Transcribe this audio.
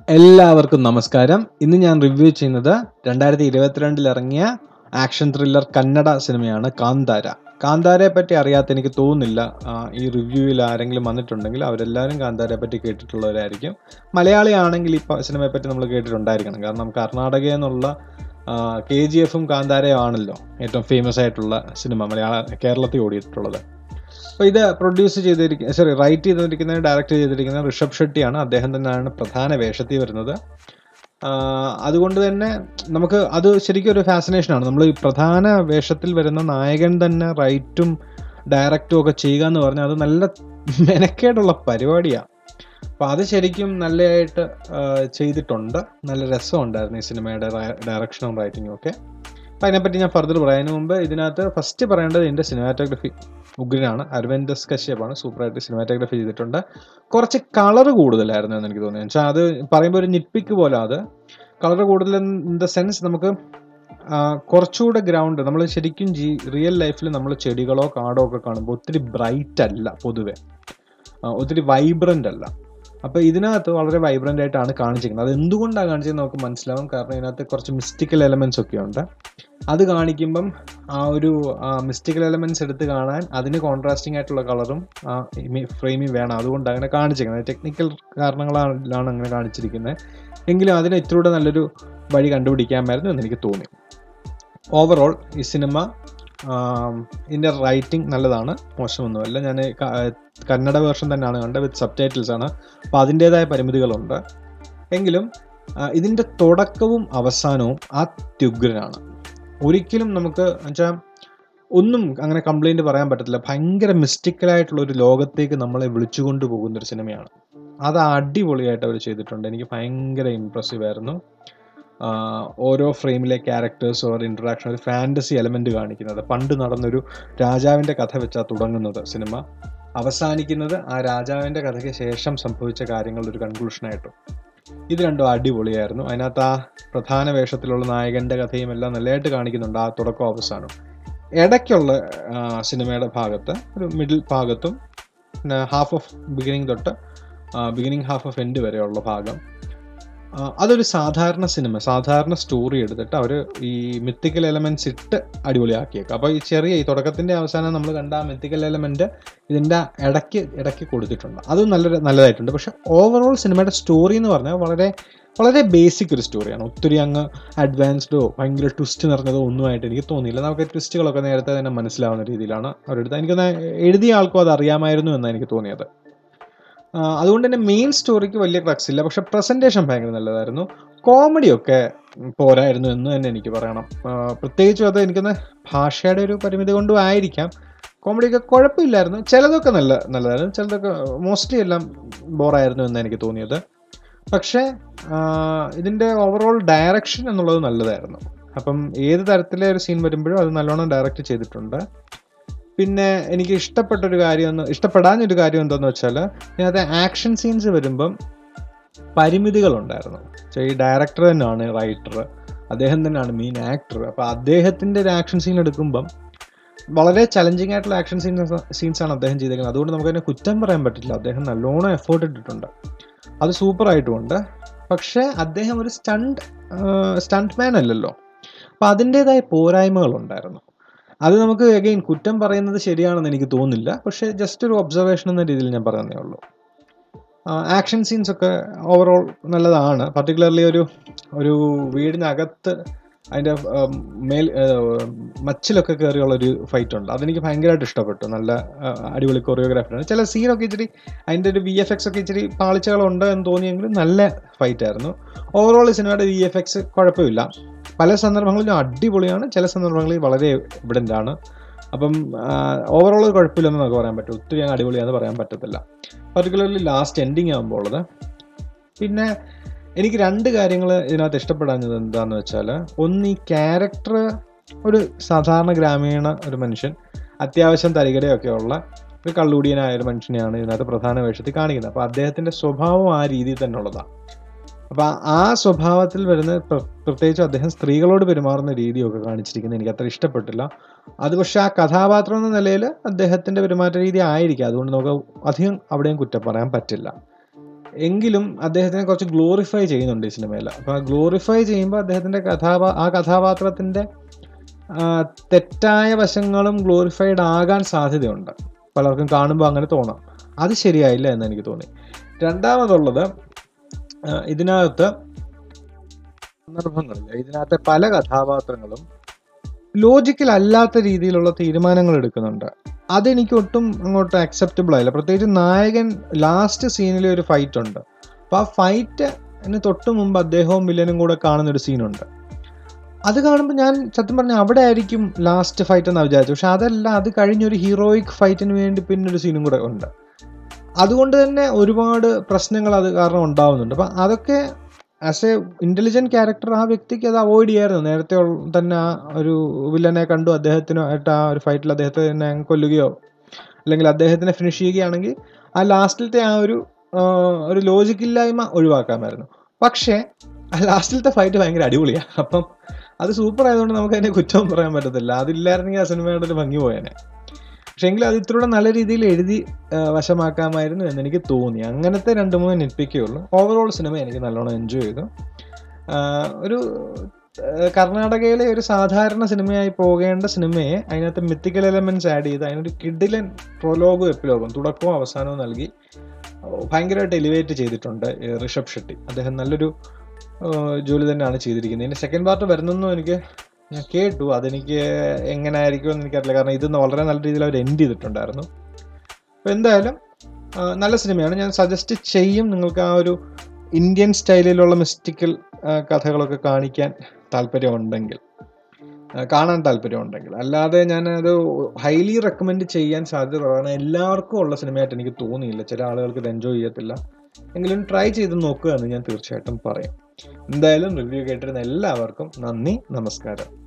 എല്ലാവർക്കും നമസ്കാരം ഇന്ന് ഞാൻ റിവ്യൂ ചെയ്യുന്നത് രണ്ടായിരത്തി ഇരുപത്തിരണ്ടിൽ ഇറങ്ങിയ ആക്ഷൻ ത്രില്ലർ കന്നഡ സിനിമയാണ് കാന്താര കാന്താരയെ പറ്റി അറിയാത്ത എനിക്ക് തോന്നുന്നില്ല ആ, ഈ റിവ്യൂവിൽ ആരെങ്കിലും വന്നിട്ടുണ്ടെങ്കിൽ അവരെല്ലാവരും കാന്താരയെ പറ്റി കേട്ടിട്ടുള്ളവരായിരിക്കും മലയാളി ആണെങ്കിൽ ഈ പ- സിനിമയെ പറ്റി നമ്മൾ കേട്ടിട്ടുണ്ടായിരിക്കണം കാരണം കർണാടകയിൽ നിന്നുള്ള കെ ജി എഫും കാന്താരയും ആണല്ലോ ഏറ്റവും ഫേമസ് ആയിട്ടുള്ള സിനിമ മലയാള കേരളത്തിൽ ഓടിയിട്ടുള്ളത് അപ്പോൾ ഇത് പ്രൊഡ്യൂസ് ചെയ്തിരിക്കുന്ന സോറി റൈറ്റ് ചെയ്തിരിക്കുന്നത് ഡയറക്റ്റ് ചെയ്തിരിക്കുന്നത് ഋഷഭ് ഷെട്ടിയാണ് അദ്ദേഹം തന്നെയാണ് പ്രധാന വേഷത്തിൽ വരുന്നത് ആഹ് അതുകൊണ്ട് തന്നെ നമുക്ക് അത് ശരിക്കും ഒരു ഫാസിനേഷനാണ് നമ്മൾ ഈ പ്രധാന വേഷത്തിൽ വരുന്ന നായകൻ തന്നെ റൈറ്റും ഡയറക്റ്റും ഒക്കെ ചെയ്യുക എന്ന് പറഞ്ഞാൽ അത് നല്ല മെനക്കേടുള്ള പരിപാടിയാണ് അപ്പോൾ അത് ശരിക്കും നല്ലതായിട്ട് ആഹ് ചെയ്തിട്ടുണ്ട് നല്ല രസമുണ്ടായിരുന്നു ഈ സിനിമയുടെ ഡയറക്ഷനും റൈറ്റിങ്ങും ഒക്കെ അപ്പം അതിനെപ്പറ്റി ഞാൻ ഫർദർ പറയുന്നതിന് മുമ്പ് ഇതിനകത്ത് ഫസ്റ്റ് പറയേണ്ടത് ഇതിൻ്റെ സിനിമാറ്റോഗ്രഫി ഉഗ്രനാണ് അരവിന്ദസ് കശ്യപാണ് സൂപ്പറായിട്ട് സിനിമാറ്റോഗ്രഫി ചെയ്തിട്ടുണ്ട് കുറച്ച് കളർ കൂടുതലായിരുന്നു എന്ന് എനിക്ക് തോന്നി വെച്ചാൽ അത് പറയുമ്പോൾ ഒരു നിപ്പിക്ക് പോലെ അത് കളർ കൂടുതൽ ഇൻ ദ സെൻസ് നമുക്ക് ആ, കുറച്ചുകൂടെ ഗ്രൗണ്ട് നമ്മൾ ശരിക്കും ജി റിയൽ ലൈഫിൽ നമ്മൾ ചെടികളോ കാടോ ഒക്കെ കാണുമ്പോൾ ഒത്തിരി ബ്രൈറ്റ് അല്ല പൊതുവെ ആ, ഒത്തിരി വൈബ്രൻ്റ് അല്ല അപ്പോൾ ഇതിനകത്ത് വളരെ വൈബ്രൻ്റ് ആയിട്ടാണ് കാണിച്ചിരിക്കുന്നത് അത് എന്തുകൊണ്ടാണ് കാണിച്ചത് നമുക്ക് മനസ്സിലാവും കാരണം ഇതിനകത്ത് കുറച്ച് മിസ്റ്റിക്കൽ എലമെൻറ്റ്സ് ഒക്കെ ഉണ്ട് അത് കാണിക്കുമ്പം ആ ഒരു മിസ്റ്റിക്കൽ എലമെൻറ്റ്സ് എടുത്ത് കാണാൻ അതിന് കോൺട്രാസ്റ്റിംഗ് ആയിട്ടുള്ള കളറും ആ ഫ്രെയിമിൽ വേണം അതുകൊണ്ട് അങ്ങനെ കാണിച്ചിരിക്കുന്നത് ടെക്നിക്കൽ കാരണങ്ങളാണ് അങ്ങനെ കാണിച്ചിരിക്കുന്നത് എങ്കിലും അതിന് ഇത്തിലൂടെ നല്ലൊരു വഴി കണ്ടുപിടിക്കാമായിരുന്നു എന്ന് എനിക്ക് തോന്നി ഓവറോൾ ഈ സിനിമ ആം, ഇതിൻ്റെ റൈറ്റിംഗ് നല്ലതാണ് മോശമൊന്നുമല്ല ഞാൻ ക- കന്നഡ വേർഷൻ തന്നെയാണ് കണ്ടത് വിത്ത് സബ് ടൈറ്റിൽസ് ആണ് അപ്പോൾ അതിൻ്റേതായ പരിമിതികളുണ്ട് എങ്കിലും ആ, ഇതിൻ്റെ തുടക്കവും അവസാനവും അത്യുഗ്രനാണ് ഒരിക്കലും നമുക്ക് വെച്ചാൽ ഒന്നും അങ്ങനെ കംപ്ലൈൻറ്റ് പറയാൻ പറ്റത്തില്ല ഭയങ്കര മിസ്റ്റിക്കലായിട്ടുള്ള ഒരു ലോകത്തേക്ക് നമ്മളെ വിളിച്ചുകൊണ്ട് പോകുന്ന ഒരു സിനിമയാണ് അത് അടിപൊളിയായിട്ട് അവർ ചെയ്തിട്ടുണ്ട് എനിക്ക് ഭയങ്കര ഇമ്പ്രസീവ് ആയിരുന്നു ആഹ് ഓരോ ഫ്രെയിമിലെ ക്യാരക്ടേഴ്സ് ഓർ ഇൻട്രഡക്ഷൻ ഒരു ഫാൻറ്റസി എലമെന്റ് കാണിക്കുന്നത് പണ്ട് നടന്നൊരു രാജാവിൻ്റെ കഥ വെച്ചാൽ തുടങ്ങുന്നത് സിനിമ അവസാനിക്കുന്നത് ആ രാജാവിൻ്റെ കഥയ്ക്ക് ശേഷം സംഭവിച്ച കാര്യങ്ങളുടെ ഒരു കൺക്ലൂഷനായിട്ടും ഇത് രണ്ടും അടിപൊളിയായിരുന്നു അതിനകത്ത് ആ പ്രധാന വേഷത്തിലുള്ള നായകൻ്റെ കഥയും എല്ലാം നല്ലതായിട്ട് കാണിക്കുന്നുണ്ട് ആ തുടക്കവും അവസാനം ഇടയ്ക്കുള്ള ആ, സിനിമയുടെ ഭാഗത്ത് ഒരു മിഡിൽ ഭാഗത്തും പിന്നെ ഹാഫ് ഓഫ് ബിഗിനിങ് തൊട്ട് ബിഗിനിങ് ഹാഫ് ഓഫ് എൻഡ് വരെയുള്ള ഭാഗം ആ, അതൊരു സാധാരണ സിനിമ സാധാരണ സ്റ്റോറി എടുത്തിട്ട് അവർ ഈ മിത്തിക്കൽ എലമെന്റ്സ് ഇട്ട് അടിപൊളിയാക്കിയേക്കും അപ്പോൾ ഈ ചെറിയ ഈ തുടക്കത്തിന്റെ അവസാനം നമ്മൾ കണ്ട ആ മിത്തിക്കൽ എലമെന്റ് ഇതിന്റെ ഇടയ്ക്ക് ഇടയ്ക്ക് കൊടുത്തിട്ടുണ്ട് അതും നല്ല നല്ലതായിട്ടുണ്ട് പക്ഷെ ഓവറോൾ സിനിമയുടെ സ്റ്റോറി എന്ന് പറഞ്ഞാൽ വളരെ വളരെ ബേസിക് ഒരു സ്റ്റോറിയാണ് ഒത്തിരി അങ്ങ് അഡ്വാൻസ്ഡോ ഭയങ്കര ട്വിസ്റ്റ് നിറഞ്ഞതോ ഒന്നുമായിട്ട് എനിക്ക് തോന്നിയില്ല നമുക്ക് ട്വിസ്റ്റുകളൊക്കെ നേരത്തെ തന്നെ മനസ്സിലാവുന്ന രീതിയിലാണ് അവരെടുത്ത് എനിക്കൊന്ന് എഴുതിയ ആൾക്കും അത് അറിയാമായിരുന്നു എന്നാണ് എനിക്ക് തോന്നിയത് ആ, അതുകൊണ്ട് തന്നെ മെയിൻ സ്റ്റോറിക്ക് വലിയ ക്രക്സ് ഇല്ല പക്ഷെ പ്രസന്റേഷൻ ഭയങ്കര നല്ലതായിരുന്നു കോമഡി ഒക്കെ പോരായിരുന്നു എന്ന് തന്നെ എനിക്ക് പറയണം ആ, പ്രത്യേകിച്ചും അത് എനിക്കൊന്ന് ഭാഷയുടെ ഒരു പരിമിതി കൊണ്ടും ആയിരിക്കാം കോമഡിയൊക്കെ കുഴപ്പമില്ലായിരുന്നു ചിലതൊക്കെ നല്ല നല്ലതായിരുന്നു ചിലതൊക്കെ മോസ്റ്റ്ലി എല്ലാം ബോറായിരുന്നു എന്ന് എനിക്ക് തോന്നിയത് പക്ഷേ ആ, ഇതിൻ്റെ ഓവറോൾ ഡയറക്ഷൻ എന്നുള്ളത് നല്ലതായിരുന്നു അപ്പം ഏത് തരത്തിലെ ഒരു സീൻ വരുമ്പോഴും അത് നല്ലോണം ഡയറക്റ്റ് ചെയ്തിട്ടുണ്ട് പിന്നെ എനിക്ക് ഇഷ്ടപ്പെട്ട ഒരു കാര്യം എന്ന് ഇഷ്ടപ്പെടാഞ്ഞൊരു കാര്യം എന്താന്ന് വെച്ചാൽ ഇതിനകത്ത് ആക്ഷൻ സീൻസ് വരുമ്പം പരിമിതികളുണ്ടായിരുന്നു പക്ഷേ ഈ ഡയറക്ടർ തന്നെയാണ് റൈറ്റർ അദ്ദേഹം തന്നെയാണ് മെയിൻ ആക്ടർ അപ്പോൾ അദ്ദേഹത്തിൻ്റെ ഒരു ആക്ഷൻ സീൻ എടുക്കുമ്പം വളരെ ചലഞ്ചിങ് ആയിട്ടുള്ള ആക്ഷൻ സീൻസ് സീൻസ് ആണ് അദ്ദേഹം ചെയ്തേക്കുന്നത് അതുകൊണ്ട് നമുക്ക് അതിനെ കുറ്റം പറയാൻ പറ്റില്ല അദ്ദേഹം നല്ലോണം എഫേർട്ട് ഇട്ടിട്ടുണ്ട് അത് സൂപ്പർ ആയിട്ടുമുണ്ട് പക്ഷേ അദ്ദേഹം ഒരു സ്റ്റണ്ട് സ്റ്റണ്ട് മാൻ അല്ലല്ലോ അപ്പം അതിൻ്റെതായ പോരായ്മകളുണ്ടായിരുന്നു അത് നമുക്ക് അഗെയിൻ കുറ്റം പറയുന്നത് ശരിയാണെന്ന് എനിക്ക് തോന്നുന്നില്ല പക്ഷേ ജസ്റ്റ് ഒരു ഒബ്സർവേഷൻ എന്ന രീതിയിൽ ഞാൻ പറയുന്നേ ഉള്ളൂ ആക്ഷൻ സീൻസ് ഒക്കെ ഓവറോൾ നല്ലതാണ് പർട്ടിക്കുലർലി ഒരു ഒരു വീടിനകത്ത് അതിൻ്റെ മേൽ ആ, മച്ചിലൊക്കെ കയറിയുള്ള ഒരു ഫൈറ്റ് ഉണ്ട് അതെനിക്ക് ഭയങ്കരമായിട്ട് ഇഷ്ടപ്പെട്ടു നല്ല ആ, അടിപൊളി കൊറിയോഗ്രാഫിയാണ് ചില സീനൊക്കെ ഇച്ചിരി അതിൻ്റെ ഒരു വി എഫ് എക്സ് ഒക്കെ ഇച്ചിരി പാളിച്ചകളുണ്ട് എന്ന് തോന്നിയെങ്കിലും നല്ല ഫൈറ്റ് ആയിരുന്നു ഓവറോൾ ഈ സിനിമയുടെ വി എഫ് എക്സ് കുഴപ്പമില്ല പല സന്ദർഭങ്ങളിലും അടിപൊളിയാണ് ചില സന്ദർഭങ്ങളിൽ വളരെ എവിഡൻ്റ് ആണ് അപ്പം ഓവറോൾ കുഴപ്പമില്ലെന്ന് നമുക്ക് പറയാൻ പറ്റും ഒത്തിരി അങ്ങ് അടിപൊളിയാണെന്ന് പറയാൻ പറ്റത്തില്ല പർട്ടിക്കുലർലി ലാസ്റ്റ് എൻഡിങ് ആകുമ്പോൾ ഉള്ളത് പിന്നെ എനിക്ക് രണ്ട് കാര്യങ്ങൾ ഇതിനകത്ത് ഇഷ്ടപ്പെടാഞ്ഞത് എന്താന്ന് വെച്ചാൽ ഒന്ന് ഈ ക്യാരക്ടർ ഒരു സാധാരണ ഗ്രാമീണ ഒരു മനുഷ്യൻ അത്യാവശ്യം തരികടയൊക്കെ ഉള്ള ഒരു കള്ളുടിയനായ ഒരു മനുഷ്യനെയാണ് ഇതിനകത്ത് പ്രധാന വേഷത്തിൽ കാണിക്കുന്നത് അപ്പോൾ അദ്ദേഹത്തിൻ്റെ സ്വഭാവം ആ രീതിയിൽ തന്നെ ഉള്ളതാണ് അപ്പോൾ ആ സ്വഭാവത്തിൽ വരുന്ന പ്ര- പ്രത്യേകിച്ച് അദ്ദേഹം സ്ത്രീകളോട് പെരുമാറുന്ന രീതിയൊക്കെ കാണിച്ചിരിക്കുന്നത് എനിക്ക് അത്ര ഇഷ്ടപ്പെട്ടില്ല അത് പക്ഷേ ആ കഥാപാത്രം എന്ന നിലയിൽ അദ്ദേഹത്തിൻ്റെ പെരുമാറ്റ രീതി ആയിരിക്കും അതുകൊണ്ട് നമുക്ക് അധികം അവിടെയും കുറ്റം പറയാൻ പറ്റില്ല എങ്കിലും അദ്ദേഹത്തിനെ കുറച്ച് ഗ്ലോറിഫൈ ചെയ്യുന്നുണ്ട് ഈ സിനിമയിൽ അപ്പോൾ ആ ഗ്ലോറിഫൈ ചെയ്യുമ്പോൾ അദ്ദേഹത്തിൻ്റെ കഥാപാ ആ കഥാപാത്രത്തിൻ്റെ ആ, തെറ്റായ വശങ്ങളും ഗ്ലോറിഫൈഡ് ആകാൻ സാധ്യതയുണ്ട് പലർക്കും കാണുമ്പോൾ അങ്ങനെ തോന്നാം അത് ശരിയായില്ല എന്ന് എനിക്ക് തോന്നി രണ്ടാമതുള്ളത് ആ, ഇതിനകത്ത് സന്ദർഭങ്ങളിൽ ഇതിനകത്തെ പല കഥാപാത്രങ്ങളും ലോജിക്കൽ അല്ലാത്ത രീതിയിലുള്ള തീരുമാനങ്ങൾ എടുക്കുന്നുണ്ട് അതെനിക്ക് ഒട്ടും അങ്ങോട്ട് അക്സെപ്റ്റബിൾ ആയില്ല പ്രത്യേകിച്ച് നായകൻ ലാസ്റ്റ് സീനിൽ ഒരു ഫൈറ്റ് ഉണ്ട് അപ്പോൾ ആ ഫൈറ്റ് തൊട്ട് മുമ്പ് അദ്ദേഹവും വില്ലനും കൂടെ കാണുന്ന ഒരു സീനുണ്ട് അത് കാണുമ്പോൾ ഞാൻ സത്യം പറഞ്ഞാൽ അവിടെ ആയിരിക്കും ലാസ്റ്റ് ഫൈറ്റ് എന്ന് വിചാരിച്ചു പക്ഷെ അതല്ല അത് കഴിഞ്ഞൊരു ഹീറോയിക് ഫൈറ്റിന് വേണ്ടി പിന്നെ ഒരു സീനും കൂടെ ഉണ്ട് അതുകൊണ്ട് തന്നെ ഒരുപാട് പ്രശ്നങ്ങൾ അത് കാരണം ഉണ്ടാവുന്നുണ്ട് അപ്പം അതൊക്കെ ആസ് എ ഇന്റലിജന്റ് ക്യാരക്ടർ ആ വ്യക്തിക്ക് അത് അവോയ്ഡ് ചെയ്യായിരുന്നു നേരത്തെ ഉള്ള- തന്നെ ആ ഒരു വില്ലനെ കണ്ടു അദ്ദേഹത്തിനായിട്ട് ആ ഒരു ഫൈറ്റിൽ അദ്ദേഹത്തെ തന്നെ അങ്ങ് കൊല്ലുകയോ അല്ലെങ്കിൽ അദ്ദേഹത്തിനെ ഫിനിഷ് ചെയ്യുകയാണെങ്കിൽ ആ ലാസ്റ്റിലത്തെ ആ ഒരു ആ, ഒരു ലോജിക്കില്ലായ്മ ഒഴിവാക്കാമായിരുന്നു പക്ഷേ ആ ലാസ്റ്റിലത്തെ ഫൈറ്റ് ഭയങ്കര അടിപൊളിയാണ് അപ്പം അത് സൂപ്പർ ആയതുകൊണ്ട് നമുക്ക് അതിനെ കുറ്റവും പറയാൻ പറ്റത്തില്ല അതില്ലായിരുന്നെങ്കിൽ ആ സിനിമയുടെ ഒരു ഭംഗി പോയേനെ പക്ഷേ എങ്കിലും അത് ഇത്രയൂടെ നല്ല രീതിയിൽ എഴുതി ആ, വശമാക്കാമായിരുന്നു എന്ന് എനിക്ക് തോന്നി അങ്ങനത്തെ രണ്ട് മൂന്ന് നെറ്റ്പിക്കേ ഉള്ളൂ ഓവറോൾ സിനിമ എനിക്ക് നല്ലോണം എൻജോയ് ചെയ്തു ആ, ഒരു ആ, കർണാടകയിലെ ഒരു സാധാരണ സിനിമയായി പോകേണ്ട സിനിമയെ അതിനകത്ത് മിത്തിക്കൽ എലമെന്റ്സ് ആഡ് ചെയ്ത് അതിനൊരു കിഡിലൻ പ്രൊലോഗും എപ്പിലോഗും തുടക്കവും അവസാനവും നൽകി ഭയങ്കരമായിട്ട് എലിവേറ്റ് ചെയ്തിട്ടുണ്ട് ഈ ഋഷഭ് ഷെട്ടി അദ്ദേഹം നല്ലൊരു ആ, ജോലി തന്നെയാണ് ചെയ്തിരിക്കുന്നത് ഇതിന്റെ സെക്കൻഡ് പാർട്ട് വരുന്നെന്നും എനിക്ക് ഞാൻ കേട്ടു അതെനിക്ക് എങ്ങനെ ആയിരിക്കും എന്ന് എനിക്കറിയില്ല കാരണം ഇത് വളരെ നല്ല രീതിയിൽ അവർ എൻഡ് ചെയ്തിട്ടുണ്ടായിരുന്നു അപ്പോൾ എന്തായാലും ആ, നല്ല സിനിമയാണ് ഞാൻ സജസ്റ്റ് ചെയ്യും നിങ്ങൾക്ക് ആ ഒരു ഇന്ത്യൻ സ്റ്റൈലിലുള്ള മിസ്റ്റിക്കൽ കഥകളൊക്കെ കാണിക്കാൻ താല്പര്യമുണ്ടെങ്കിൽ ആ, കാണാൻ താല്പര്യമുണ്ടെങ്കിൽ അല്ലാതെ ഞാൻ അത് ഹൈലി റെക്കമെൻഡ് ചെയ്യാൻ സാധ്യത കുറവാണ് എല്ലാവർക്കും ഉള്ള സിനിമയായിട്ട് എനിക്ക് തോന്നിയില്ല ചില ആളുകൾക്ക് ഇത് എൻജോയ് ചെയ്യത്തില്ല എങ്കിലും ട്രൈ ചെയ്ത് നോക്കുക എന്ന് ഞാൻ തീർച്ചയായിട്ടും പറയും എന്തായാലും റിവ്യൂ കേട്ടിരുന്ന എല്ലാവർക്കും നന്ദി നമസ്കാരം